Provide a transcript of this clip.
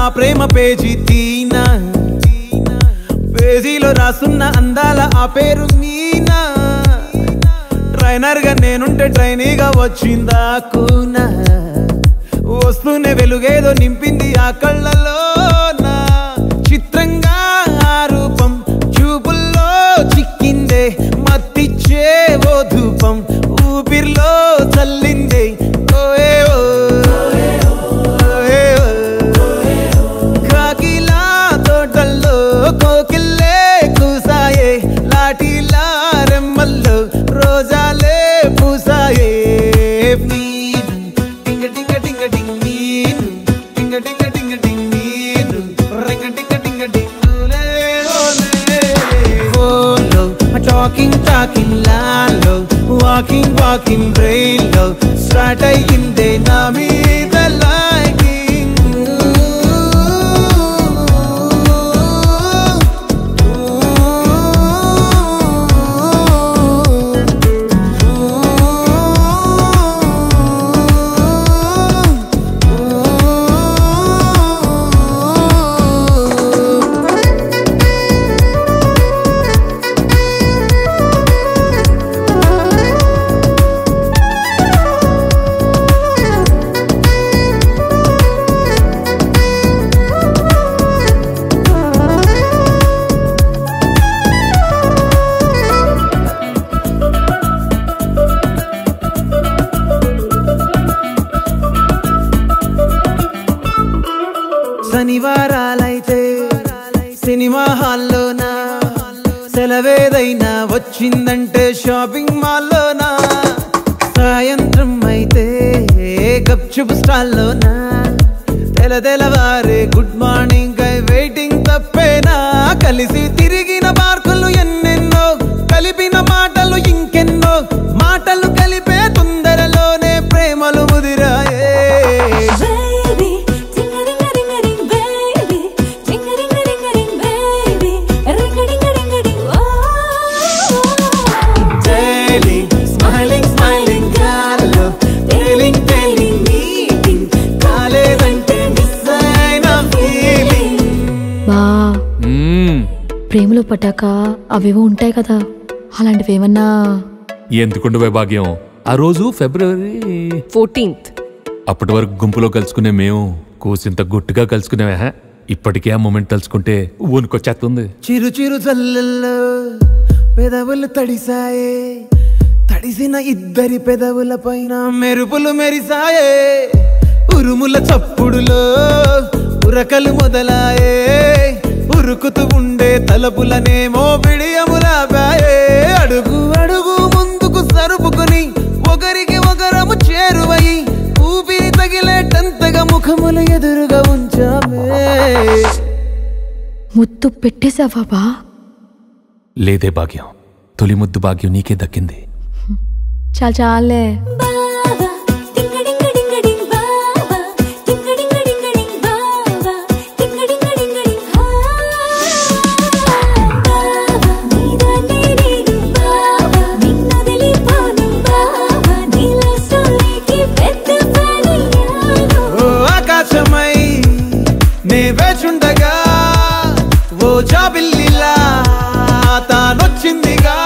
ప్రేమ page తీనా పేజీలో రాసున్న అందాల ఆ పేరు మీనా ట్రైనర్ గా నేనుంటే ట్రైనీగా వచ్చిందా కూనా వస్తూనే వెలుగేదో నింపింది ఆ కళ్ళలో చిత్రంగా ఆ రూపం చూపుల్లో చిక్కిందే మత్తిచ్చే ఓ ధూపం ఊపిరిలో చల్లిందే ఓయే ఓ, ఓయే ఓ. కాకిలా తోటల్లో కోకిల్లే కూసాయే లాఠీలా రెమ్మల్లో రోజాలే పూసాయే నీరు టింగ టింగ టింగ టింగ్ నీరు టింగ టింగ టింగ టింగ్ నీరు రింగ టింగ టింగ టింగ్ ఓలే ఓలే ఫోన్లో టాకింగ్ టాకింగ్ లాలో వాకింగ్ వాకింగ్ బ్రెయిన్ లో స్టార్ట్ అయ్యిందే నా మీద లైకింగ్ శనివారాలైతే సినిమా హాల్లోనా సెలవేదైనా వచ్చిందంటే షాపింగ్ మాల్లోనా సాయంత్రం అయితే గప్చుప్ స్టాల్లోనా తెల తెలవారే గుడ్ మార్నింగ్ ఐ వెయిటింగ్ తప్పేనా కలిసి తిరిగిన పార్కులు ఎన్నెన్నో కలిపిన మాటలు ఇంకెన్నో మాటలు కలిపే తొందరలోనే ప్రేమలు ముదిరాయే Baby, ting-a-ding-a-ding-a-ding, baby. Ting-a-ding-a-ding-a-ding, baby. Ring-a-ding-a-ding-a-ding, oh. Daily, smiling, smiling గాల్లో tailing, tailing, meeting. కాలేదంటే miss అయిన feeling. బా మ్మ్. ప్రేమలో పట్టాక అవేవో ఉంటాయి కదా అలాంటివి ఏమన్నా ఎందుకుండవే భాగ్యం ఆ రోజు ఫిబ్రవరి ఫోర్టీన్త్ అప్పటి వరకు గుంపులో కలుసుకునే మేము కూసింత గుట్టుగా కలుసుకునేవా హ? ఇప్పటికే ఆ మూమెంట్ తలుచుకుంటే ఊనుకొచ్చేస్తుంది చిరు చిరు చల్లల్లో పెదవులు తడిసాయే తడిసిన ఇద్దరి పెదవుల పైన మెరుపులు మెరిసాయే ఉరుముల చప్పుడులో ఉరకలు మొదలాయే ఉరుకుతూ ఉండే తలపులనేమో బిడియములాపాయే అడుగు అడుగు ముందుకు సరుపుకుని ఒకరికి ఒకరము చేరువై ఊపిరి తగిలేటంతగా ముఖములు ఎదురుగా ఉంచామే ముద్దు పెట్టేశావా బా లేదే భాగ్యం తొలి ముద్దు భాగ్యం నీకే దక్కింది చాలు చాలే Baba, ting-a-ding-a-ding-a-ding, baba. Ting-a-ding-a-ding-a-ding, baba. Ting-a-ding-a-ding-a-ding, ah. Baba, నీదాన్నే నేను, baba. నిన్నొదిలిపోను, baba. నీలో సోలికి పెద్ద fan అయ్యాను. ఓ ఆకాశమై నే వేచుండగా ఓ జాబిల్లిలా తానొచ్చిందిగా